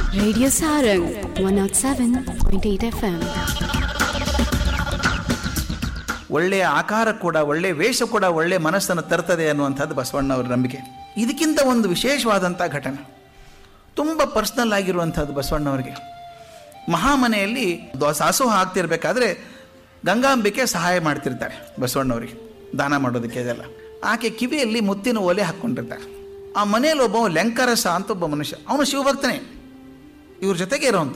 Radio Sarang 107.8 FM. ಒಳ್ಳೆಯ ಆಕಾರ ಕೂಡ ಒಳ್ಳೆಯ ವೇಷ ಕೂಡ ಒಳ್ಳೆಯ ಮನಸ್ಸನ್ನು ತರ್ತದೆ ಅನ್ನುವಂಥದ್ದು ಬಸವಣ್ಣವರ ನಂಬಿಕೆ ಇದಕ್ಕಿಂತ ಒಂದು ವಿಶೇಷವಾದಂಥ ಘಟನೆ ತುಂಬ ಪರ್ಸ್ನಲ್ ಆಗಿರುವಂಥದ್ದು ಬಸವಣ್ಣವರಿಗೆ ಮಹಾಮನೆಯಲ್ಲಿ ದ್ವ- ದಾಸೋಹ ಆಗ್ತಿರ್ಬೇಕಾದ್ರೆ ಗಂಗಾಂಬಿಕೆ ಸಹಾಯ ಮಾಡ್ತಿರ್ತಾರೆ ಬಸವಣ್ಣವರಿಗೆ ದಾನ ಮಾಡೋದಕ್ಕೆ ಇದೆಲ್ಲ ಆಕೆ ಕಿವಿಯಲ್ಲಿ ಮುತ್ತಿನ ಒಲೆ ಹಾಕ್ಕೊಂಡಿರ್ತಾರೆ ಆ ಮನೆಯಲ್ಲಿ ಒಬ್ಬ ಲೆಂಕರಸ ಅಂತ ಒಬ್ಬ ಮನುಷ್ಯ ಅವನು ಶಿವಭಕ್ತನೇ ಇವ್ರ ಜೊತೆಗೆ ಇರೋವಂಥ